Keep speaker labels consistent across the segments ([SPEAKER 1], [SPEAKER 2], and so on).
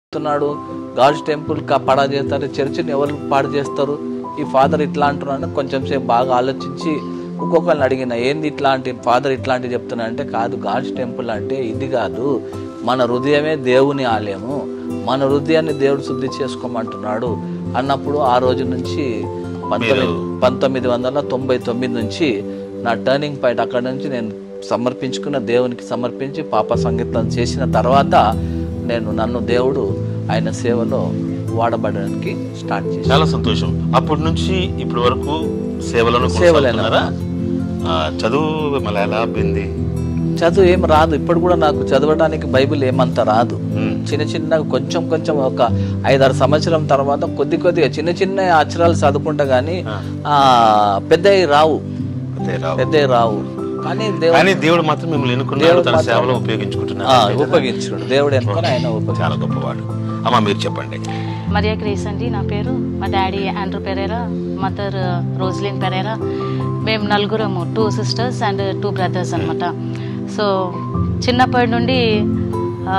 [SPEAKER 1] చెప్తున్నాడు God's temple కా పాడా చేస్తారు చర్చిని ఎవరు పాడు చేస్తారు ఈ ఫాదర్ ఇట్లా అంటున్నాడు కొంచెం సేపు బాగా ఆలోచించి ఇంకొకరిని అడిగిన ఏంది ఇట్లాంటి ఫాదర్ ఇట్లాంటి చెప్తున్నా అంటే కాదు గాడ్స్ టెంపుల్ అంటే ఇది కాదు మన హృదయమే దేవుని ఆలయము మన హృదయాన్ని దేవుడు శుద్ధి చేసుకోమంటున్నాడు అన్నప్పుడు ఆ రోజు నుంచి పంతొమ్మిది పంతొమ్మిది వందల తొంభై తొమ్మిది నుంచి నా టర్నింగ్ పాయింట్ అక్కడ నుంచి నేను సమర్పించుకున్న దేవునికి సమర్పించి పాప సంగీతం చేసిన తర్వాత నేను నన్ను దేవుడు ఆయన సేవలో వాడబడడానికి స్టార్ట్ చేశాను
[SPEAKER 2] చాలా సంతోషం అప్పటి నుంచి ఇప్పటి వరకు సేవలను
[SPEAKER 1] సేవలేనా?
[SPEAKER 2] కొనసాగుతున్నారా? ఆ, చదువు మళ్ళీ ఎలా అబ్బింది
[SPEAKER 1] చదువు ఏం రాదు ఇప్పుడు కూడా నాకు చదవడానికి బైబిల్ ఏమంత రాదు
[SPEAKER 2] ఉమ్,
[SPEAKER 1] చిన్న చిన్న కొంచెం కొంచెం ఒక ఐదారు సంవత్సరం తర్వాత కొద్ది కొద్దిగా చిన్న చిన్న అక్షరాలు చదువుకుంటా కానీ
[SPEAKER 2] ఆ.
[SPEAKER 1] పెద్దవి రావు
[SPEAKER 2] అంతే రావు.
[SPEAKER 1] పెద్దవి రావు కానీ దేవుడు
[SPEAKER 2] కానీ దేవుడు మాత్రం మిమ్మల్ని ఎన్నుకున్నాడు తన సేవలో ఉపయోగించుకుంటున్నారు
[SPEAKER 1] ఆ, ఉపయోగించుడు దేవుడు ఎన్నుకొని ఆయన ఉపయోగించాడు
[SPEAKER 2] చాలా గొప్పవాడు అమ్మ మీరు చెప్పండి
[SPEAKER 3] మరియా గ్రేస్ అండి నా పేరు మా daddy Andrew Pereira mother Roslyn Pereira మేము నలుగురము two sisters and two brothers అనమాట సో చిన్నప్పటి నుండి ఆ,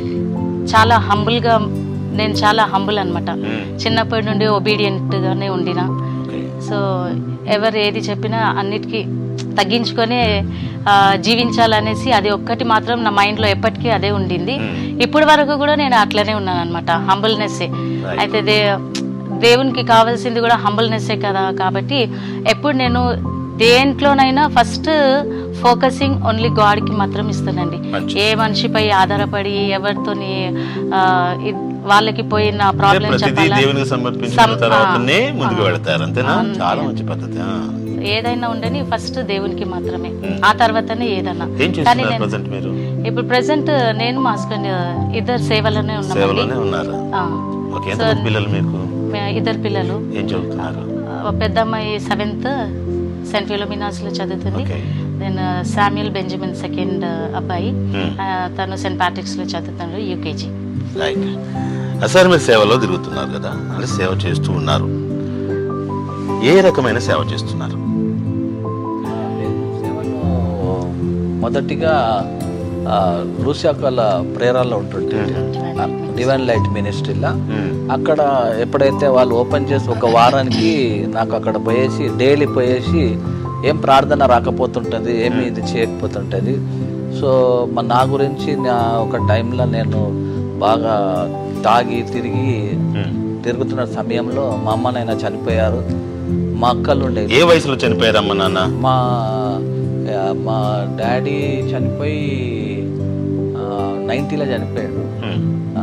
[SPEAKER 3] చాలా హంబుల్గా నేను చాలా హంబుల్ అనమాట
[SPEAKER 2] ఉమ్,
[SPEAKER 3] చిన్నప్పటి నుండి ఒబీడియంట్గానే ఉండిన
[SPEAKER 2] ఓకే.
[SPEAKER 3] సో ఎవరు ఏది చెప్పినా అన్నిటికీ తగ్గించుకొని ఆ, జీవించాలనేసి అది ఒక్కటి మాత్రం నా మైండ్లో ఎప్పటికీ అదే ఉండింది
[SPEAKER 2] ఉమ్,
[SPEAKER 3] ఇప్పటి వరకు కూడా నేను అట్లనే ఉన్నాను అనమాట హంబుల్నెస్సే
[SPEAKER 2] Right.
[SPEAKER 3] అయితే దే దేవునికి కావాల్సింది కూడా హంబుల్నెస్సే కదా కాబట్టి ఎప్పుడు నేను దేంట్లోనైనా ఫస్ట్ ఫోకసింగ్ ఓన్లీ గాడ్కి మాత్రం ఇస్తానండి
[SPEAKER 2] మంచిది.
[SPEAKER 3] ఏ మనిషిపై ఆధారపడి ఎవరితోని ఆ, ఇ- వాళ్ళకి పోయిన
[SPEAKER 2] అంటే
[SPEAKER 3] ప్రాబ్లం
[SPEAKER 2] ప్రతిదీ
[SPEAKER 3] చెప్పాలా
[SPEAKER 2] దేవునికి సమర్పించిన
[SPEAKER 3] సం-
[SPEAKER 2] తర్వాతనే
[SPEAKER 3] ఆ,
[SPEAKER 2] ముందుకు
[SPEAKER 3] ఆ.
[SPEAKER 2] వెళతారు అంతేనా
[SPEAKER 3] అవును.
[SPEAKER 2] చాలా మంచి పద్ధతి ఆ.
[SPEAKER 3] ఏదైనా ఉండని ఫస్ట్ దేవునికి మాత్రమే ఆ తర్వాతనే ఏదన్నా
[SPEAKER 2] ఏం
[SPEAKER 3] కానీ
[SPEAKER 2] చేస్తున్నారు
[SPEAKER 3] నేను
[SPEAKER 2] ప్రజెంట్ మీరు
[SPEAKER 3] ఇప్పుడు ప్రెసెంట్ నేను మా హస్బెండ్ ఇద్దరు సేవలోనే ఉన్నామండి
[SPEAKER 2] సేవలోనే ఉన్నారు
[SPEAKER 3] ఆ,
[SPEAKER 2] ఓకే ఎంతమంది పిల్లలు మీకు
[SPEAKER 3] మే- ఇద్దరు పిల్లలు
[SPEAKER 2] ఏం చదువుతున్నారు
[SPEAKER 3] ఆ, పెద్ద అమ్మాయి సెవెంత్ సెంట్ ఫిలోమినాస్లో చదువుతుంది
[SPEAKER 2] okay
[SPEAKER 3] then Samuel Benjamin second అబ్బాయి
[SPEAKER 2] Hmm.
[SPEAKER 3] ఆ, తను సెంట్ ప్యాట్రిక్స్లో చదువుతున్నాడు యూకేజీ
[SPEAKER 2] రైట్ సార్ మీరు సేవలో తిరుగుతున్నారు కదా అంటే సేవ చేస్తూ ఉన్నారు ఏ రకమైన సేవ చేస్తున్నారు
[SPEAKER 1] సేవలో మొదటిగా ఆ, లూసియాకల ప్రేరాల్లో ఉంటుంటే డివైన్ లైట్ మినిస్ట్రీలో
[SPEAKER 2] మ్మ్.
[SPEAKER 1] అక్కడ ఎప్పుడైతే వాళ్ళు ఓపెన్ చేసి ఒక వారానికి నాకు అక్కడ పోయేసి డైలీ పోయేసి ఏం ప్రార్థన రాకపోతుంటుంది ఏమి ఇది చేయకపోతుంటుంది సో మా నా గురించి నా ఒక టైంలో నేను బాగా తాగి తిరిగి
[SPEAKER 2] మ్మ్.
[SPEAKER 1] తిరుగుతున్న సమయంలో మా అమ్మ నాయన చనిపోయారు మా అక్కలు ఉండేది
[SPEAKER 2] ఏ వయసులో చనిపోయారమ్మ నాన్న
[SPEAKER 1] మా ఆ, మా డాడీ చనిపోయి నైంటీలో చనిపోయాడు
[SPEAKER 2] మ్మ్.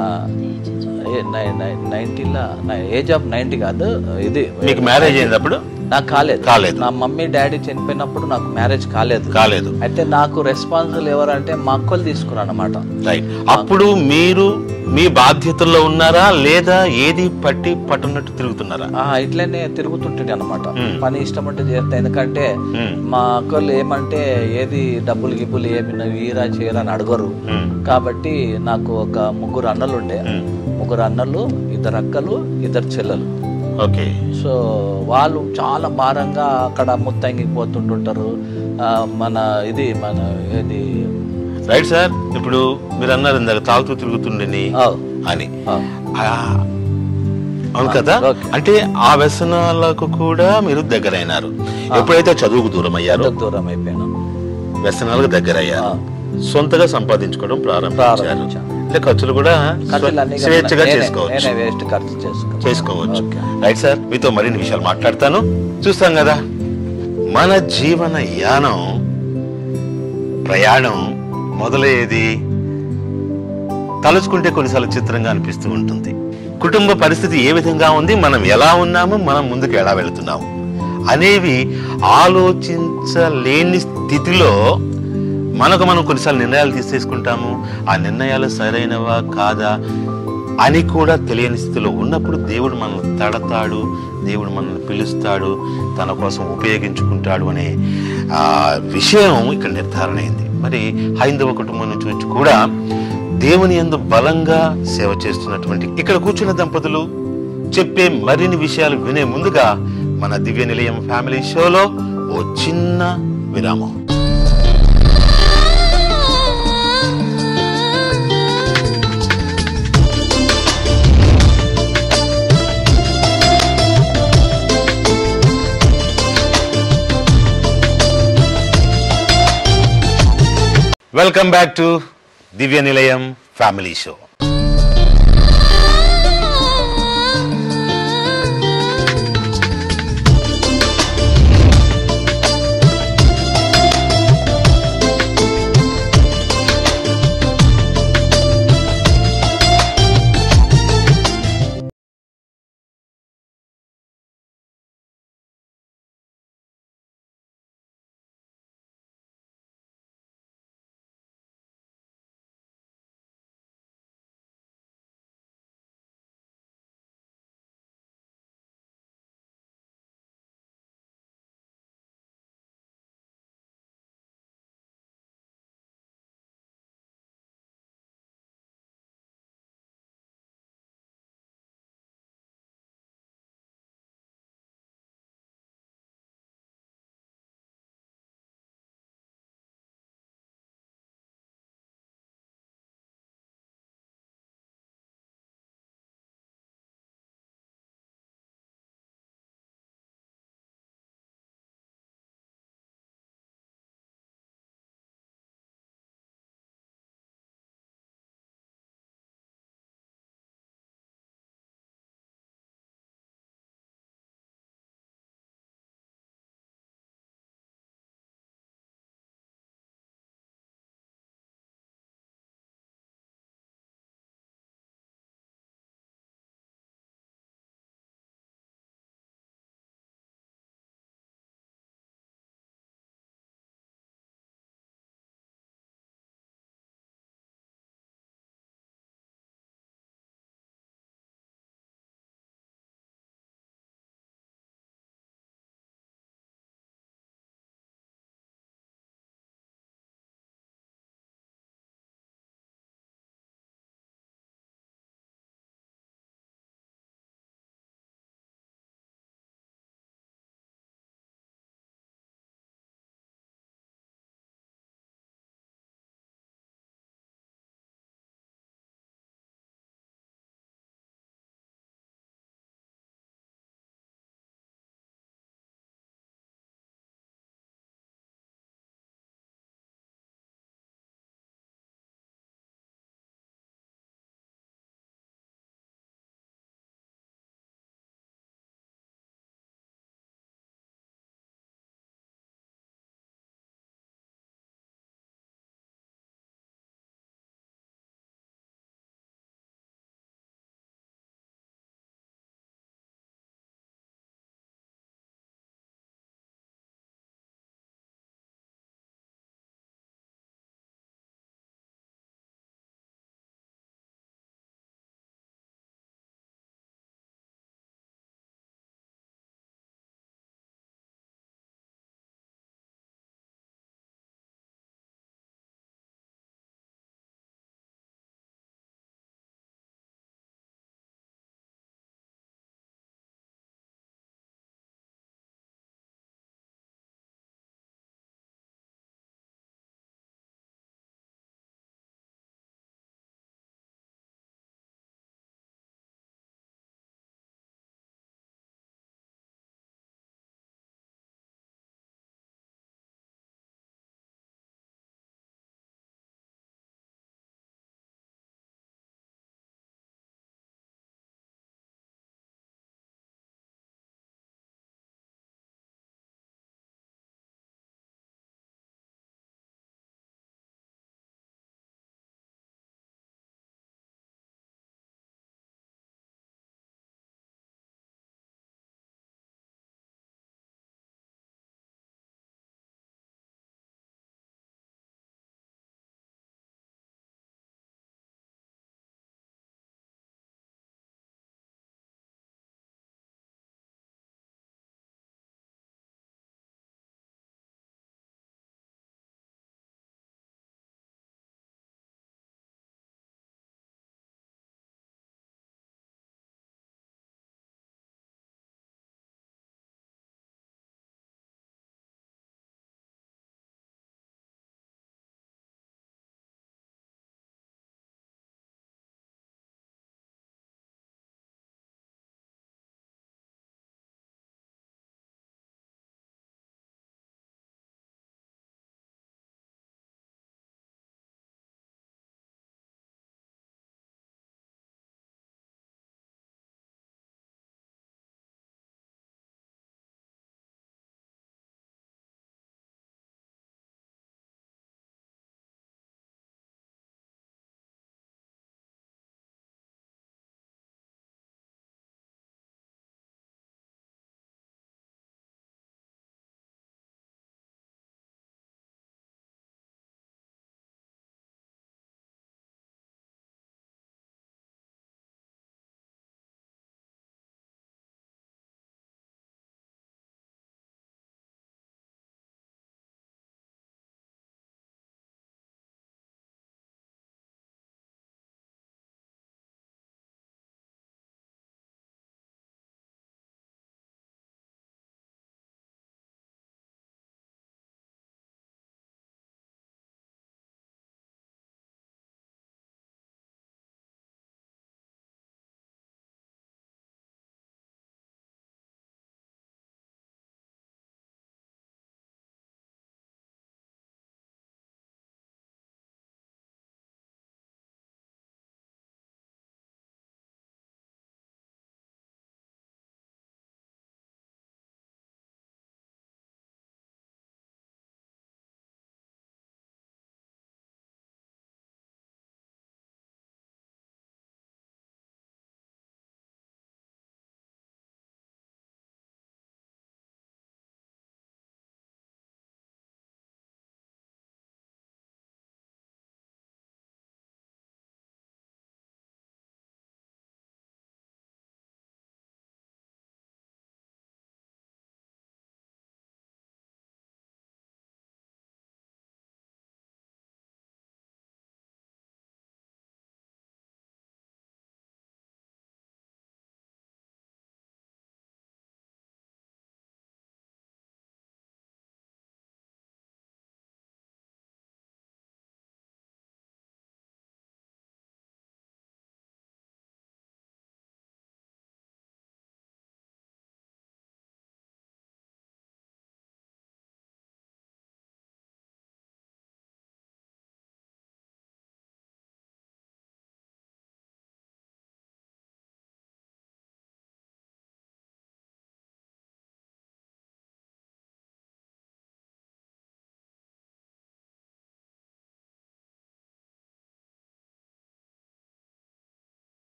[SPEAKER 1] నైంటీలో ఏజ్ ఆఫ్ నైంటీ కాదు ఇది
[SPEAKER 2] మీకు మ్యారేజ్ అయింది అప్పుడు
[SPEAKER 1] నాకు కాలేదు
[SPEAKER 2] కాలేదు.
[SPEAKER 1] నా మమ్మీ డాడీ చనిపోయినప్పుడు నాకు మ్యారేజ్ కాలేదు
[SPEAKER 2] కాలేదు
[SPEAKER 1] అయితే నాకు రెస్పాన్సిబుల్ ఎవరంటే మా అక్కలు తీసుకున్నాను అనమాట
[SPEAKER 2] రైట్ అప్పుడు మీరు మీ బాధ్యతల్లో ఉన్నారా లేదా ఏది పట్టి పట్టున్నట్టు తిరుగుతున్నారా
[SPEAKER 1] ఇట్లనే తిరుగుతుంటుంది అనమాట
[SPEAKER 2] Hmm.
[SPEAKER 1] పని ఇష్టం అంటే చేస్తా ఎందుకంటే
[SPEAKER 2] మ్మ్.
[SPEAKER 1] మా అక్కలు ఏమంటే ఏది డబ్బులు గిబ్బులు ఏమి నువ్వు ఈరా చేయరా అని అడగరు
[SPEAKER 2] మ్మ్.
[SPEAKER 1] కాబట్టి నాకు ఒక ముగ్గురు అన్నలు ఉండే
[SPEAKER 2] మ్మ్.
[SPEAKER 1] ముగ్గురు అన్నలు ఇద్దరు అక్కలు ఇద్దరు చెల్లెలు
[SPEAKER 2] ఓకే
[SPEAKER 1] సో వాళ్ళు చాలా భారంగా అక్కడ ముత్తంగిపోతుంటుంటారు ఆ, మన ఇది మన ఇది
[SPEAKER 2] రైట్ సార్ ఇప్పుడు మీరు అన్నారు ఇందాక తాగుతూ తిరుగుతుండని
[SPEAKER 1] ఆ,
[SPEAKER 2] అని
[SPEAKER 1] ఆ,
[SPEAKER 2] ఆ, అవును కదా
[SPEAKER 1] ఓకే.
[SPEAKER 2] అంటే ఆ వ్యసనాలకు కూడా మీరు దగ్గరైనారు ఎప్పుడైతే చదువుకు దూరం అయ్యారో
[SPEAKER 1] పెద్దకు దూరం అయిపోయాను
[SPEAKER 2] వ్యసనాలకు దగ్గరయ్యారు
[SPEAKER 1] ఆ.
[SPEAKER 2] సొంతగా సంపాదించుకోవడం ప్రారంభించారు
[SPEAKER 1] ప్రారంభించాను.
[SPEAKER 2] అంటే ఖర్చులు కూడా
[SPEAKER 1] ఖర్చులన్నీ
[SPEAKER 2] స్వ- స్వేచ్ఛగా
[SPEAKER 1] నేనే-
[SPEAKER 2] చేసుకోవచ్చు
[SPEAKER 1] నేనే వేస్ట్ ఖర్చు చేసుకో
[SPEAKER 2] చేసుకోవచ్చు
[SPEAKER 1] ఓకే.
[SPEAKER 2] రైట్ సార్ మీతో మరిన్ని విషయాలు మాట్లాడతాను చూస్తాం కదా మన జీవన యానం ప్రయాణం మొదలయ్యేది తలుచుకుంటే కొన్నిసార్లు చిత్రంగా అనిపిస్తూ ఉంటుంది కుటుంబ పరిస్థితి ఏ విధంగా ఉంది మనం ఎలా ఉన్నాము మనం ముందుకు ఎలా వెళుతున్నాము అనేవి ఆలోచించలేని స్థితిలో మనకు మనం కొన్నిసార్లు నిర్ణయాలు తీసేసుకుంటాము ఆ నిర్ణయాలు సరైనవా కాదా అని కూడా తెలియని స్థితిలో ఉన్నప్పుడు దేవుడు మనల్ని తడతాడు దేవుడు మనల్ని పిలుస్తాడు తన కోసం ఉపయోగించుకుంటాడు అనే ఆ విషయం ఇక్కడ నిర్ధారణ అయింది మరి హైందవ కుటుంబం నుంచి వచ్చి కూడా దేవుని యందు బలంగా సేవ చేస్తున్నటువంటి ఇక్కడ కూర్చున్న దంపతులు చెప్పే మరిన్ని విషయాలు వినే ముందుగా మన దివ్య నిలయం ఫ్యామిలీ షోలో ఓ చిన్న విరామం వెల్కమ్ బ్యాక్ టు దివ్య నిలయం ఫ్యామిలీ షో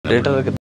[SPEAKER 1] థియేటర్కి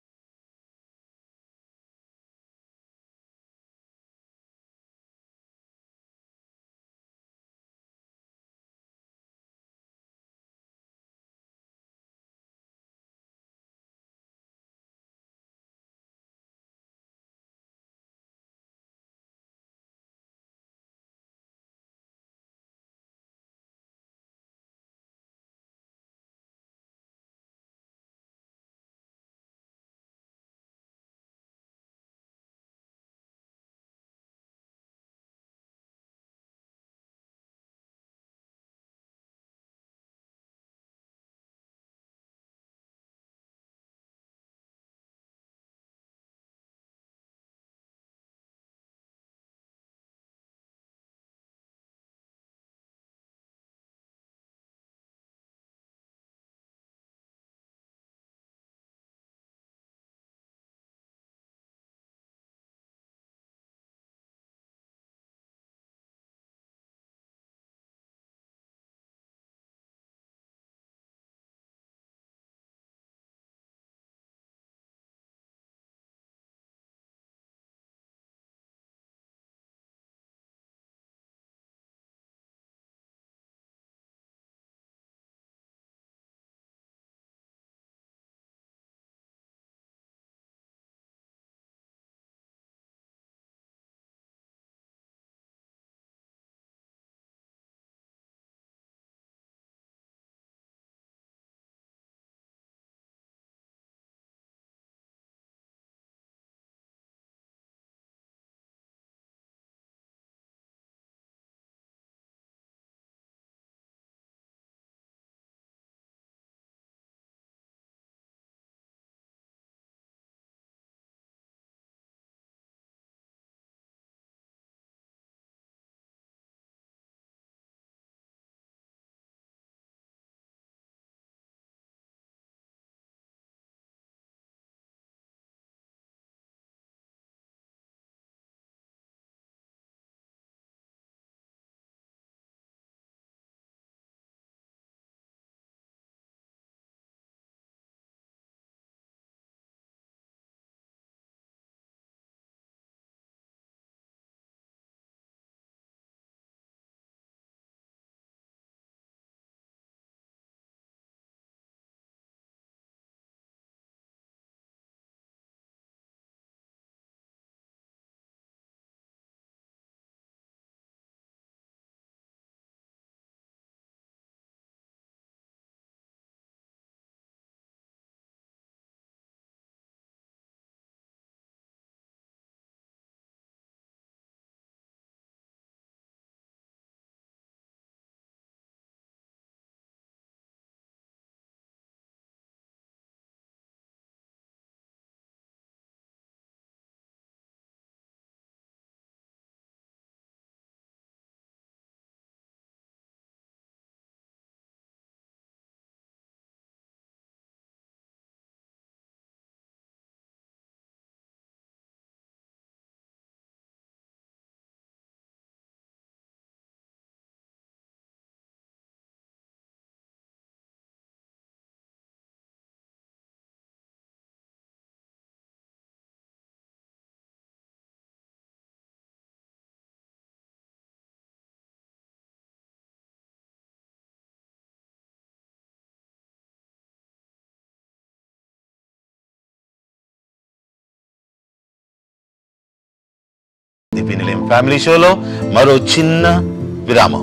[SPEAKER 2] దివ్య నిలయం ఫ్యామిలీ షోలో మరో చిన్న విరామం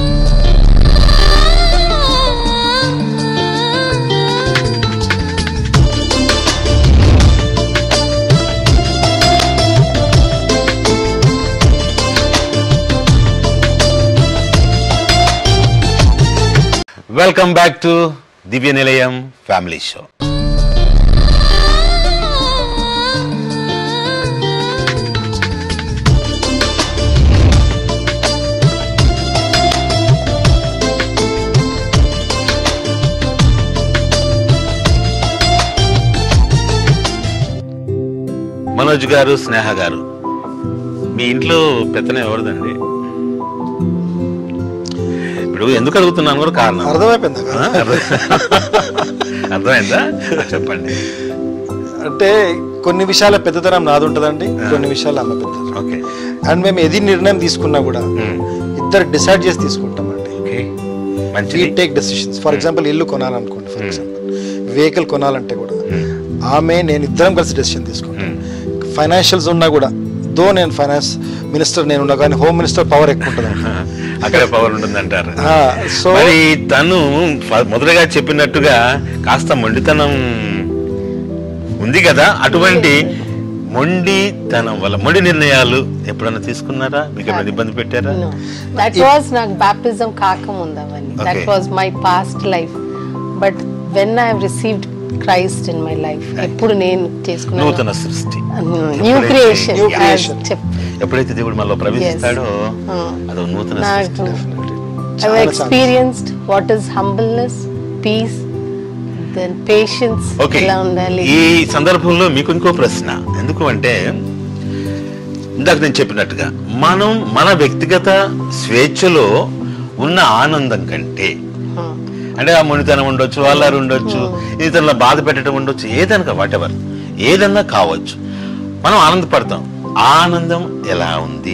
[SPEAKER 2] వెల్కమ్ బ్యాక్ టు దివ్య నిలయం ఫ్యామిలీ షో మనోజ్ గారు స్నేహ గారు మీ ఇంట్లో పెత్తనం ఎవరిదండి ఇప్పుడు ఎందుకు అడుగుతున్నాను కూడా కారణం
[SPEAKER 4] అర్థమైపోయింది
[SPEAKER 2] ఆ, అర్థం- అర్థమైందా చెప్పండి
[SPEAKER 4] అంటే కొన్ని విషయాల పెద్దతనం నాది ఉంటుందండి కొన్ని విషయాలు అమ్మ పెద్ద
[SPEAKER 2] ఓకే
[SPEAKER 4] అండ్ మేము ఏది నిర్ణయం తీసుకున్నా కూడా ఇద్దరు డిసైడ్ చేసి తీసుకుంటామండి
[SPEAKER 2] ఓకే
[SPEAKER 4] వీ
[SPEAKER 2] మంచిది
[SPEAKER 4] టేక్ డెసిషన్స్ ఫర్ ఎగ్జాంపుల్ ఇల్లు కొనాలనుకోండి ఫర్ ఎగ్జాంపుల్ వెహికల్ కొనాలంటే కూడా ఆమె నేను ఇద్దరం కలిసి డెసిషన్ తీసుకుంటాం ఫైనాన్షియల్స్ ఉన్నా కూడా దో నేను ఫైనాన్స్ మినిస్టర్ నేను ఉన్నా కానీ హోమ్ మినిస్టర్ పవర్ ఎక్కువ ఉంటుంది
[SPEAKER 2] అక్కడే పవర్ ఉంటుందంటారు
[SPEAKER 4] సో
[SPEAKER 2] మరి తను ఫ- మొదటగా చెప్పినట్టుగా కాస్త మొండితనం ఉంది కదా అటువంటి మొండితనం వల్ల మొండి నిర్ణయాలు ఎప్పుడైనా తీసుకున్నారా మీకు ఏమైనా ఇబ్బంది పెట్టారా
[SPEAKER 5] దట్ వాజ్ నాకు బాప్టిజం కాకముందు అవన్నీ that
[SPEAKER 2] Okay.
[SPEAKER 5] Was my past life but when I received Christ in my life ఎప్పుడు నేను చేసుకున్నాను
[SPEAKER 2] నూతన సృష్టి
[SPEAKER 5] న్యూ
[SPEAKER 2] ఎప్పుడైతే-
[SPEAKER 5] క్రియేషన్
[SPEAKER 4] New creation.
[SPEAKER 2] ఎప్పుడైతే దేవుడు మనలో ప్రవేశిస్తాడో అదో నూతన సృష్టి
[SPEAKER 5] నాకు
[SPEAKER 4] చాలా
[SPEAKER 5] I experienced what is humbleness peace then patience
[SPEAKER 2] okay
[SPEAKER 5] ఎలా ఉండాలి
[SPEAKER 2] ఈ సందర్భంలో మీకు ఇంకో ప్రశ్న ఎందుకు అంటే ఇందాక నేను చెప్పినట్టుగా మనం మన వ్యక్తిగత స్వేచ్ఛలో ఉన్న ఆనందం కంటే
[SPEAKER 5] Hmm.
[SPEAKER 2] అంటే ఆ మునితనం ఉండొచ్చు అల్లారు ఉండొచ్చు ఇతరుల బాధ పెట్టడం ఉండొచ్చు ఏదైనా వాట్ ఎవర్ ఏదన్నా కావచ్చు మనం ఆనందపడతాం ఆ ఆనందం ఎలా ఉంది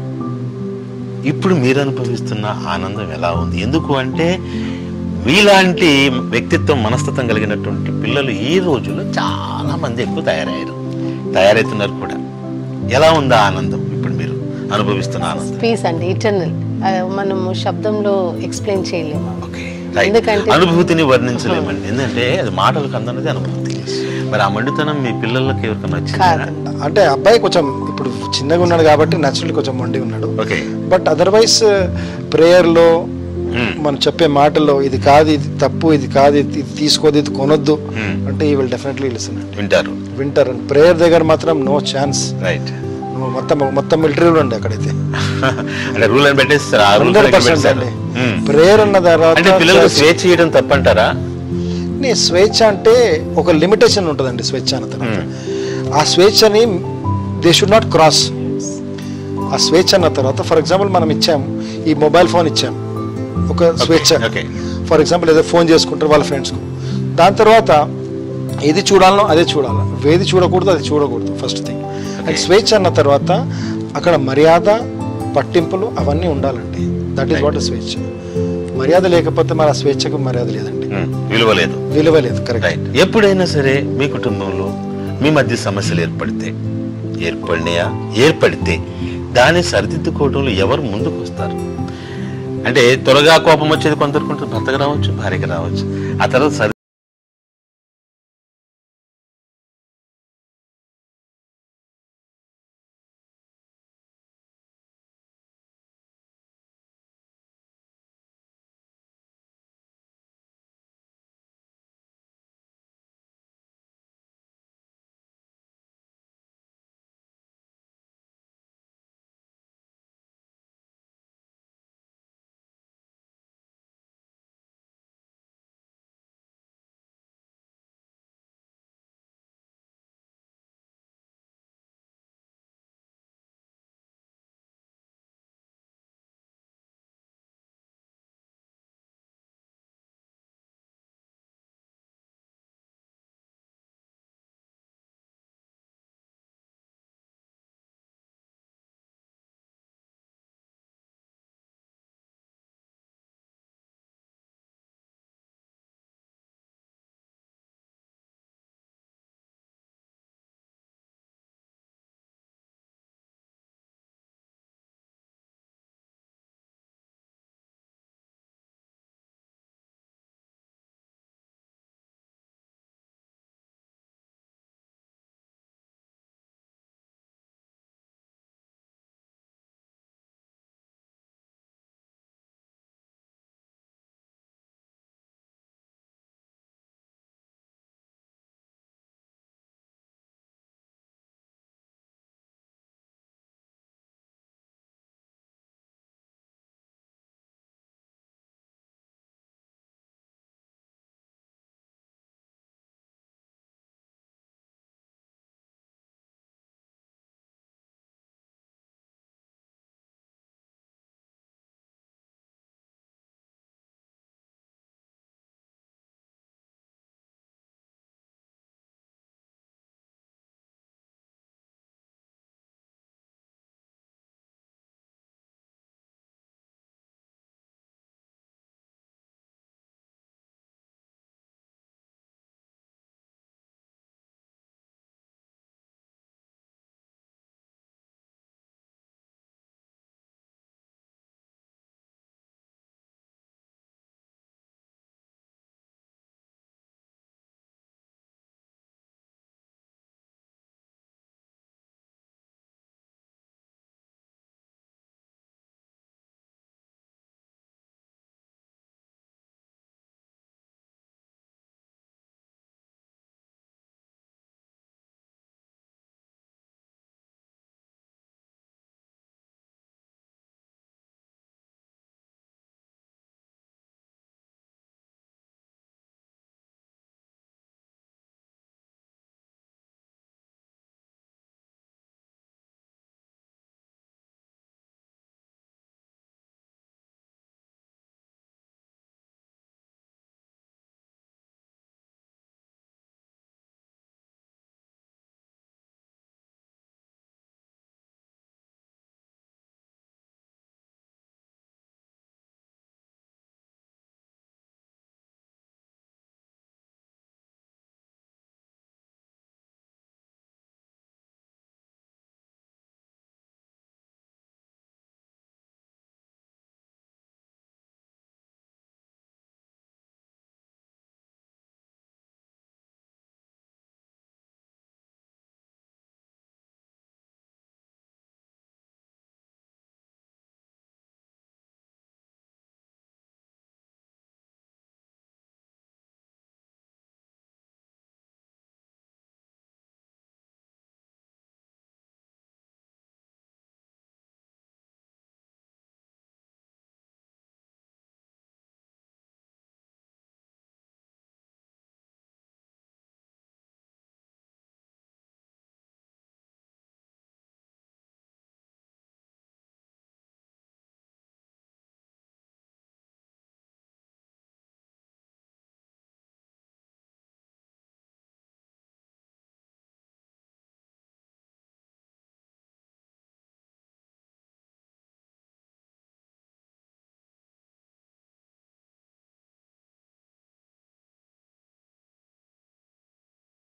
[SPEAKER 2] ఇప్పుడు మీరు అనుభవిస్తున్న ఆనందం ఎలా ఉంది ఎందుకు అంటే మీలాంటి వ్యక్తిత్వం మనస్తత్వం కలిగినటువంటి పిల్లలు ఈ రోజుల్లో చాలా మంది ఎక్కువ తయారయ్యారు తయారవుతున్నారు కూడా ఎలా ఉంది ఆ ఆనందం ఇప్పుడు మీరు అనుభవిస్తున్న ఆనందం
[SPEAKER 5] పీస్ అండి ఇటర్నల్ మనము శబ్దంలో ఎక్స్ప్లెయిన్ చేయలేము
[SPEAKER 2] ఓకే రైట్
[SPEAKER 5] ఎందుకంటే-
[SPEAKER 2] అనుభూతిని వర్ణించలేమండి ఎందుకంటే అది మాటలకు అందనది అనుభూతి మరి ఆ మండుతనం మీ పిల్లలకి ఎవరికైనా వచ్చిందా
[SPEAKER 5] కాదు
[SPEAKER 4] అంటే అబ్బాయి కొంచెం ఇప్పుడు చిన్నగా ఉన్నాడు కాబట్టి న్యాచురల్ కొంచెం మొండి ఉన్నాడు
[SPEAKER 2] ఓకే
[SPEAKER 4] బట్ అదర్వైజ్ ప్రేయర్లో
[SPEAKER 2] Hmm.
[SPEAKER 4] మనం చెప్పే మాటల్లో ఇది కాదు ఇది తప్పు ఇది కాదు ఇది ఇది తీసుకోదు ఇది కొనొద్దు
[SPEAKER 2] Hmm.
[SPEAKER 4] అంటే ఈ విల్ డెఫినెట్లీ లిసన్ అండి
[SPEAKER 2] వింటారు
[SPEAKER 4] వింటర్ అండ్ ప్రేయర్ దగ్గర మాత్రం నో ఛాన్స్
[SPEAKER 2] రైట్
[SPEAKER 4] నువ్వు మొత్తం మొత్తం మిలిటరీలో ఉండే అక్కడైతే
[SPEAKER 2] అంటే రూల్ అని పెట్టేస్తారు ఆ రూల్
[SPEAKER 4] హండ్రెడ్ పర్సెంట్ అండి ప్రేయర్ అన్న
[SPEAKER 2] అంటే పిల్లలకు
[SPEAKER 4] తర్వాత
[SPEAKER 2] స్వేచ్ఛ చేయడం తప్పంటారా
[SPEAKER 4] నీ స్వేచ్ఛ అంటే ఒక లిమిటేషన్ ఉంటుందండి స్వేచ్ఛ అన్న తర్వాత ఆ స్వేచ్ఛని దే షుడ్ నాట్ క్రాస్ ఆ స్వేచ్ఛ అన్న తర్వాత ఫర్ ఎగ్జాంపుల్ మనం ఇచ్చాం ఈ మొబైల్ ఫోన్ ఇచ్చాం ఒక స్వేచ్ఛ
[SPEAKER 2] okay.
[SPEAKER 4] ఫర్ ఎగ్జాంపుల్ ఏదో ఫోన్ చేసుకుంటారు వాళ్ళ ఫ్రెండ్స్కు దాని తర్వాత ఏది చూడాలనో అదే చూడాలి ఏది చూడకూడదు అది చూడకూడదు ఫస్ట్ థింగ్ అండ్ స్వేచ్ఛ అన్న తర్వాత అక్కడ మర్యాద పట్టింపులు అవన్నీ ఉండాలండి దట్ ఈస్ వాట్ స్వేచ్ఛ మర్యాద లేకపోతే మన స్వేచ్ఛకు మర్యాద లేదండి
[SPEAKER 2] ఉమ్, విలువ లేదు
[SPEAKER 4] విలువ లేదు కరెక్ట్
[SPEAKER 2] రైట్ ఎప్పుడైనా సరే మీ కుటుంబంలో మీ మధ్య సమస్యలు ఏర్పడితే ఏర్పడినాయా ఏర్పడితే దాన్ని సరిదిద్దుకోవడంలో ఎవరు ముందుకు వస్తారు అంటే త్వరగా కోపం వచ్చేది కొందరికి ఉంటుంది భర్తకు రావచ్చు భార్యకి రావచ్చు ఆ తర్వాత సరి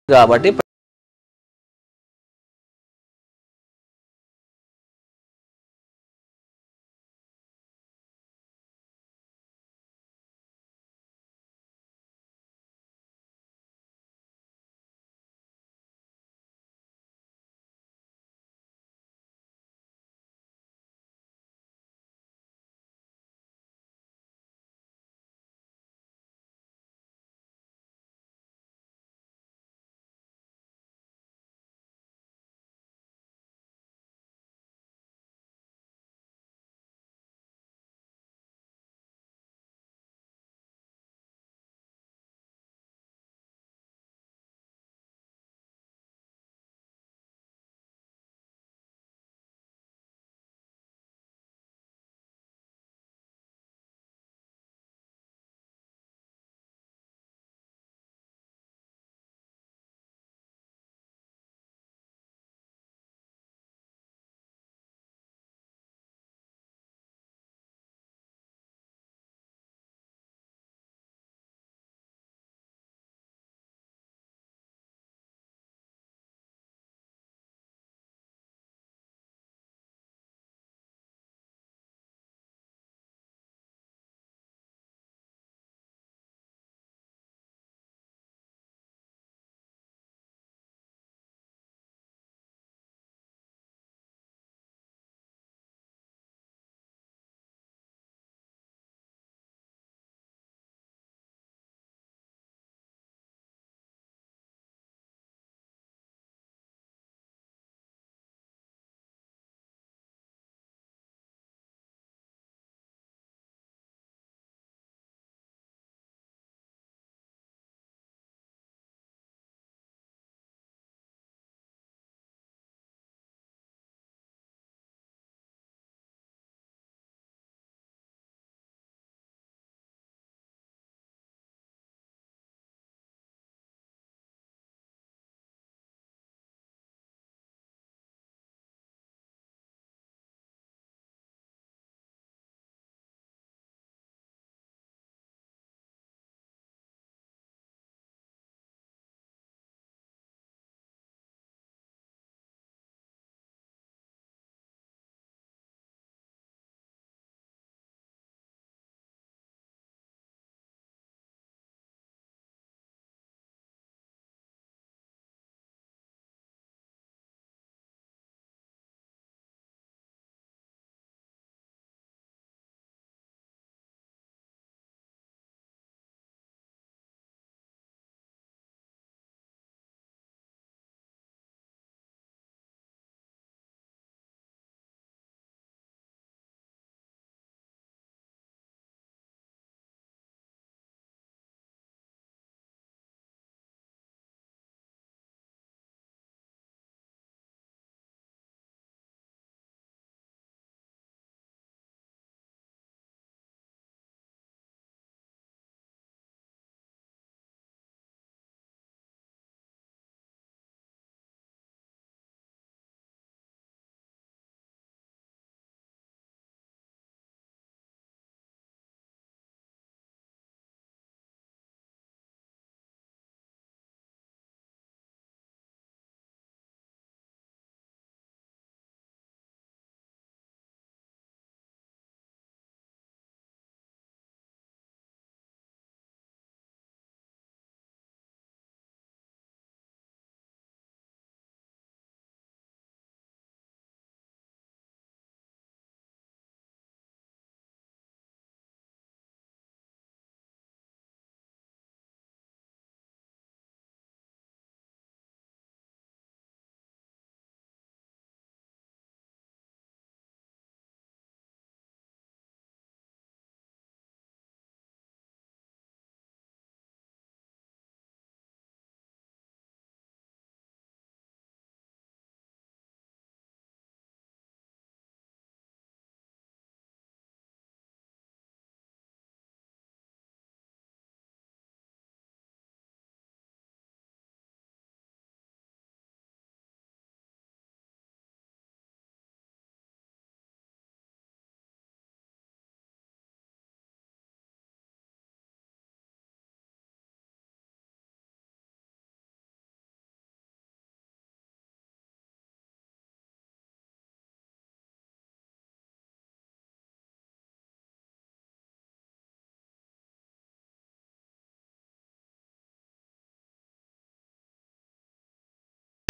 [SPEAKER 1] కాబట్టి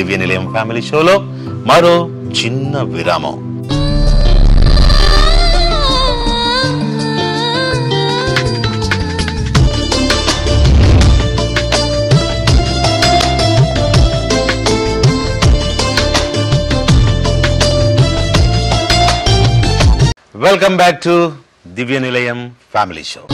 [SPEAKER 2] దివ్య నిలయం ఫ్యామిలీ షోలో మరో చిన్న విరామం వెల్కమ్ బ్యాక్ టు దివ్య నిలయం ఫ్యామిలీ షో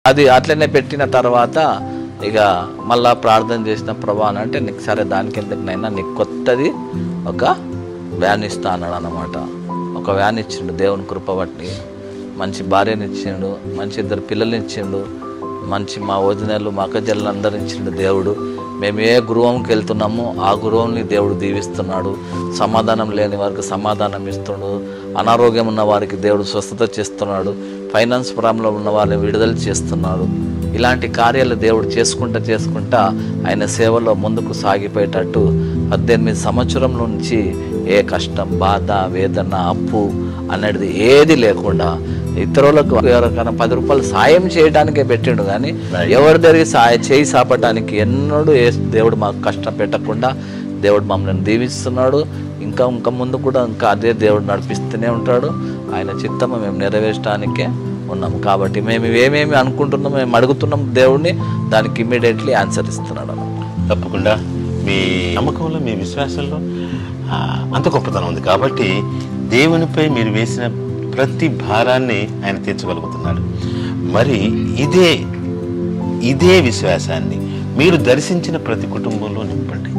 [SPEAKER 1] అది అట్లనే పెట్టిన తర్వాత ఇక మళ్ళా ప్రార్థన చేసిన ప్రభా అని అంటే నీకు సరే దానికి ఎందుకునైనా నీకు కొత్తది ఒక వ్యాన్ ఇస్తా అన్నాడు అనమాట ఒక వ్యాన్ ఇచ్చిండు దేవుని కృప బట్టి మంచి భార్యని ఇచ్చిండు మంచి ఇద్దరు పిల్లల్ని ఇచ్చిండు మంచి మా వదినలు మా అక్కజల్లు అందరు ఇచ్చిండు దేవుడు మేము ఏ గృహంకి వెళ్తున్నామో ఆ గృహంని దేవుడు దీవిస్తున్నాడు సమాధానం లేని వారికి సమాధానం ఇస్తున్నాడు అనారోగ్యం ఉన్న వారికి దేవుడు స్వస్థత చేస్తున్నాడు ఫైనాన్స్ ప్రాబ్లం ఉన్న వారిని విడుదల చేస్తున్నాడు ఇలాంటి కార్యాలు దేవుడు చేసుకుంటా చేసుకుంటా ఆయన సేవలో ముందుకు సాగిపోయేటట్టు పద్దెనిమిది సంవత్సరం నుంచి ఏ కష్టం బాధ వేదన అప్పు అనేది ఏది లేకుండా ఇతరులకు ఎవరికైనా పది రూపాయలు సాయం చేయడానికే పెట్టిండు కానీ ఎవరి దగ్గర సాయ చేయి సాపడానికి ఎన్నడూ ఏ దేవుడు మాకు కష్టం పెట్టకుండా దేవుడు మమ్మల్ని దీవిస్తున్నాడు ఇంకా ఇంకా ముందు కూడా ఇంకా అదే దేవుడు నడిపిస్తూనే ఉంటాడు ఆయన చిత్తము మేము నెరవేర్చడానికే ఉన్నాము కాబట్టి మేము ఏమేమి అనుకుంటున్నాం మేము అడుగుతున్నాం దేవుడిని దానికి ఇమ్మీడియట్లీ ఆన్సర్ ఇస్తున్నాడు అన్నమాట.
[SPEAKER 2] తప్పకుండా మీ నమ్మకంలో మీ విశ్వాసంలో ఆ, అంత గొప్పతనం ఉంది కాబట్టి దేవునిపై మీరు వేసిన ప్రతి భారాన్ని ఆయన తీర్చగలుగుతున్నాడు మరి ఇదే ఇదే విశ్వాసాన్ని మీరు దర్శించిన ప్రతి కుటుంబంలో నింపండి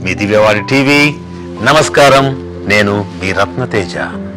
[SPEAKER 2] మీ దివ్యవాణి టీవీ నమస్కారం నేను మీ రత్నతేజ